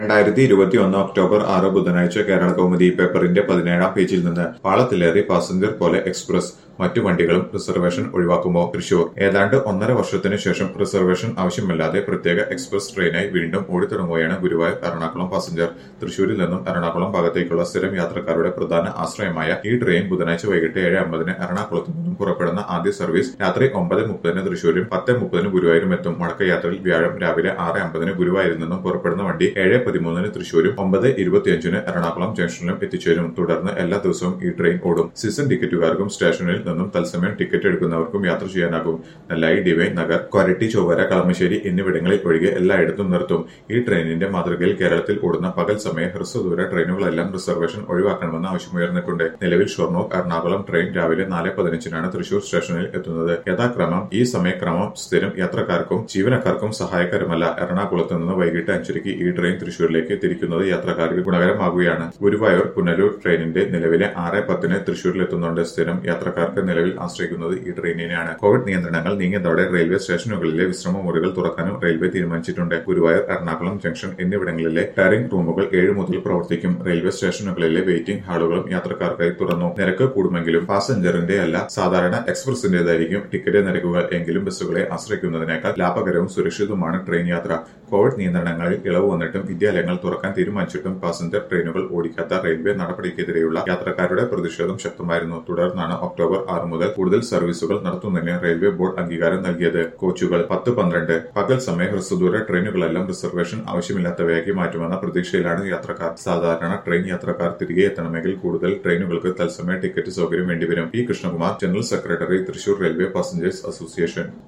രണ്ടായിരത്തി ഇരുപത്തിയൊന്ന് ഒക്ടോബർ ആറ് ബുധനാഴ്ച കേരള കൗമുദി പേപ്പറിന്റെ പതിനേഴാം പേജിൽ നിന്ന് പാളത്തിലേറി പാസഞ്ചർ പോലെ എക്സ്പ്രസ് മറ്റു വണ്ടികളും റിസർവേഷൻ ഒഴിവാക്കുമോ തൃശൂർ ഏതാണ്ട് ഒന്നര വർഷത്തിനു ശേഷം റിസർവേഷൻ ആവശ്യമില്ലാതെ പ്രത്യേക എക്സ്പ്രസ് ട്രെയിനായി വീണ്ടും ഓടിത്തുടങ്ങുകയാണ് ഗുരുവായൂർ എറണാകുളം പാസഞ്ചർ തൃശൂരിൽ നിന്നും എറണാകുളം ഭാഗത്തേക്കുള്ള സ്ഥിരം യാത്രക്കാരുടെ പ്രധാന ആശ്രയമായ ഈ ട്രെയിൻ ബുധനാഴ്ച വൈകിട്ട് ഏഴ് അമ്പതിന് എറണാകുളത്ത് നിന്നും പുറപ്പെടുന്ന ആദ്യ സർവീസ് രാത്രി ഒമ്പത് മുപ്പതിന് തൃശൂരും പത്ത് മുപ്പതിന് ഗുരുവായൂരും എത്തും മടക്കയാത്രയിൽ വ്യാഴം രാവിലെ ആറ് അമ്പതിന് ഗുരുവായൂരിൽ നിന്നും പുറപ്പെടുന്ന വണ്ടി ഏഴ് പതിമൂന്നിന് തൃശൂരും ഒമ്പത് ഇരുപത്തിയഞ്ചിന് എറണാകുളം ജംഗ്ഷനിലും എത്തിച്ചേരും തുടർന്ന് എല്ലാ ദിവസവും ഈ ട്രെയിൻ ഓടും സീസൺ ടിക്കറ്റുകാർക്കും സ്റ്റേഷനിൽ നിന്നും തത്സമയം ടിക്കറ്റ് എടുക്കുന്നവർക്കും യാത്ര ചെയ്യാനാകും നെല്ലായി ഡിവൈൻ നഗർ കൊരട്ടി ചൊവ്വര കളമശ്ശേരി എന്നിവിടങ്ങളിൽ ഒഴികെ എല്ലായിടത്തും നിർത്തും ഈ ട്രെയിനിന്റെ മാതൃകയിൽ കേരളത്തിൽ ഓടുന്ന പകൽ സമയ ഹ്രസ്വദൂര ട്രെയിനുകളെല്ലാം റിസർവേഷൻ ഒഴിവാക്കണമെന്ന് ആവശ്യമുയർന്നിട്ടുണ്ട് നിലവിൽ ഷൊർണൂർ എറണാകുളം ട്രെയിൻ രാവിലെ നാല് പതിനഞ്ചിനാണ് തൃശൂർ സ്റ്റേഷനിൽ എത്തുന്നത് യഥാക്രമം ഈ സമയക്രമം സ്ഥിരം യാത്രക്കാർക്കും ജീവനക്കാർക്കും സഹായകരമല്ല എറണാകുളത്ത് നിന്ന് വൈകിട്ട് അഞ്ചരയ്ക്ക് ഈ ട്രെയിൻ തൃശൂരിലേക്ക് തിരിക്കുന്നത് യാത്രക്കാർക്ക് ഗുണകരമാകുകയാണ് ഗുരുവായൂർ പുനലൂർ ട്രെയിനിന്റെ നിലവിലെ ആറ് പത്തിന് തൃശൂരിൽ എത്തുന്നുണ്ട് സ്ഥിരം യാത്രക്കാർക്ക് നിലവിൽ ആശ്രയിക്കുന്നത് ഈ ട്രെയിനിനെയാണ് കോവിഡ് നിയന്ത്രണങ്ങൾ നീങ്ങിയതോടെ റെയിൽവേ സ്റ്റേഷനുകളിലെ വിശ്രമ മുറികൾ തുറക്കാനും റെയിൽവേ തീരുമാനിച്ചിട്ടുണ്ട് ഗുരുവായൂർ എറണാകുളം ജംഗ്ഷൻ എന്നിവിടങ്ങളിലെ ടയറിംഗ് റൂമുകൾ ഏഴ് മുതൽ പ്രവർത്തിക്കും റെയിൽവേ സ്റ്റേഷനുകളിലെ വെയിറ്റിംഗ് ഹാളുകളും യാത്രക്കാർക്കായി തുറന്നു നിരക്ക് കൂടുമെങ്കിലും പാസഞ്ചറിന്റെ അല്ല സാധാരണ എക്സ്പ്രസിന്റേതായിരിക്കും ടിക്കറ്റ് നിരക്കുകൾ എങ്കിലും ബസ്സുകളെ ആശ്രയിക്കുന്നതിനേക്കാൾ ലാഭകരവും സുരക്ഷിതവുമാണ് ട്രെയിൻ യാത്ര കോവിഡ് നിയന്ത്രണങ്ങളിൽ ഇളവ് വന്നിട്ടും വിദ്യാലയങ്ങൾ തുറക്കാൻ തീരുമാനിച്ചിട്ടും പാസഞ്ചർ ട്രെയിനുകൾ ഓടിക്കാത്ത റെയിൽവേ നടപടിക്കെതിരെയുള്ള യാത്രക്കാരുടെ പ്രതിഷേധം ശക്തമായിരുന്നു തുടർന്നാണ് ഒക്ടോബർ ആറ് മുതൽ കൂടുതൽ സർവീസുകൾ നടത്തുന്നതിന് റെയിൽവേ ബോർഡ് അംഗീകാരം നൽകിയത് കോച്ചുകൾ പത്ത് പന്ത്രണ്ട് പകൽ സമയ ഹ്രസ്വദൂര ട്രെയിനുകളെല്ലാം റിസർവേഷൻ ആവശ്യമില്ലാത്തവയാക്കി മാറ്റുമെന്ന പ്രതീക്ഷയിലാണ് യാത്രക്കാർ സാധാരണ ട്രെയിൻ യാത്രക്കാർ തിരികെ എത്തണമെങ്കിൽ കൂടുതൽ ട്രെയിനുകൾക്ക് തത്സമയ ടിക്കറ്റ് സൗകര്യം വേണ്ടിവരും P Krishnakumar general secretary Thrissur railway passengers association